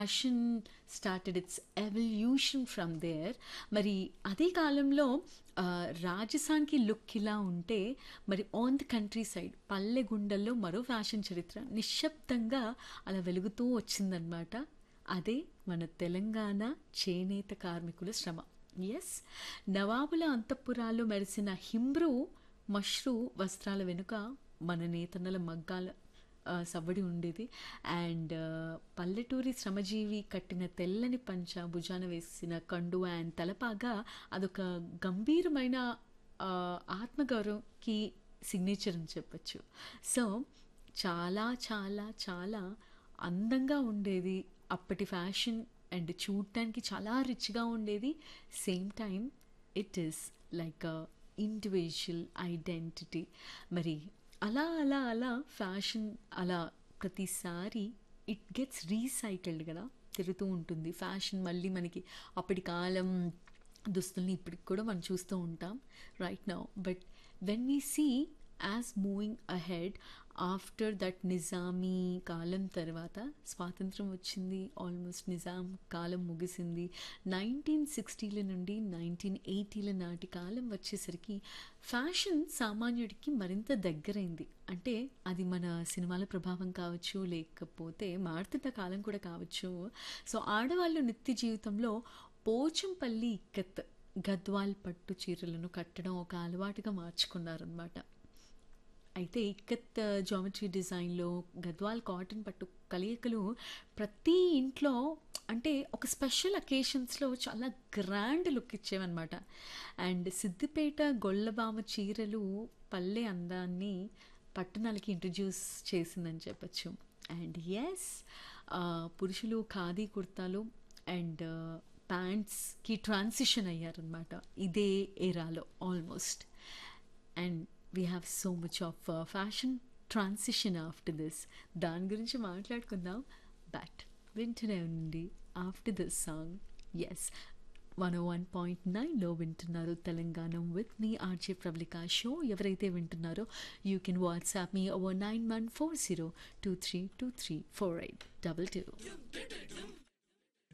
fashion started its evolution from there మరి అదే కాలంలో ఆ, రాజస్థాన్కి లుక్ ఇలా ఉంటే మరి ఆన్ ది కంట్రీ సైడ్ పల్లె గుండెల్లో మరో ఫ్యాషన్ చరిత్ర నిశ్శబ్దంగా అలా వెలుగుతూ వచ్చిందనమాట అదే మన తెలంగాణ చేనేత కార్మికుల శ్రమ ఎస్ నవాబుల అంతఃపురాల్లో మెరిసిన హిమ్రు మష్రూ వస్త్రాల వెనుక మన నేతన్నల మగ్గాల ఆ, సవ్వడి ఉండేది అండ్ పల్లెటూరి శ్రమజీవి కట్టిన తెల్లని పంచ భుజాన వేసిన కండు అండ్ తలపాగా అదొక గంభీరమైన ఆ, ఆత్మగౌరవంకి సిగ్నేచర్ అని చెప్పచ్చు సో చాలా చాలా చాలా అందంగా ఉండేది అప్పటి ఫ్యాషన్ అండ్ చూడటానికి చాలా రిచ్గా ఉండేది same time it is like uh individual identity మరి అలా అలా అలా ఫ్యాషన్ అలా ప్రతిసారి ఇట్ గెట్స్ రీసైకిల్డ్ కదా తిరుగుతూ ఉంటుంది ఫ్యాషన్ మళ్ళీ మనకి అప్పటి కాలం దుస్తుల్ని ఇప్పటికి కూడా మనం చూస్తూ ఉంటాం right now but when we see as moving ahead after that Nizami కాలం తర్వాత స్వాతంత్రం వచ్చింది ఆల్మోస్ట్ నిజాం కాలం ముగిసింది నైన్టీన్ సిక్స్టీల నుండి నైన్టీన్ ఎయిటీల నాటి కాలం వచ్చేసరికి ఫ్యాషన్ సామాన్యుడికి మరింత దగ్గరైంది అంటే అది మన సినిమాల ప్రభావం కావచ్చు లేకపోతే మారుతున్న కాలం కూడా కావచ్చు సో ఆడవాళ్ళు నిత్య జీవితంలో పోచంపల్లి ఇక్కత్ గద్వాల్ పట్టు చీరలను కట్టడం ఒక అలవాటుగా మార్చుకున్నారనమాట అయితే ఇక్కత్ జామెట్రీ డిజైన్లో గద్వాల్ కాటన్ పట్టు కలయికలు ప్రతి ఇంట్లో అంటే ఒక స్పెషల్ అకేషన్స్లో చాలా గ్రాండ్ లుక్ ఇచ్చేవన్నమాట అండ్ సిద్దిపేట గొల్లబామ చీరలు పల్లె అందాన్ని పట్టణాలకి ఇంట్రడ్యూస్ చేసిందని చెప్పచ్చు అండ్ ఎస్ పురుషులు ఖాదీ కుర్తాలు అండ్ ప్యాంట్స్కి ట్రాన్సిషన్ అయ్యారనమాట ఇదే ఏరాలో almost and we have so much of fashion transition after this దాని గురించి మాట్లాడుకుందాం బట్ వింటూనే ఉండి after this song yes one one point నైన్లో వింటున్నారు Telangana with me RJ Prablika show ఎవరైతే వింటున్నారో you can WhatsApp me over nine one four zero two three two three four eight double two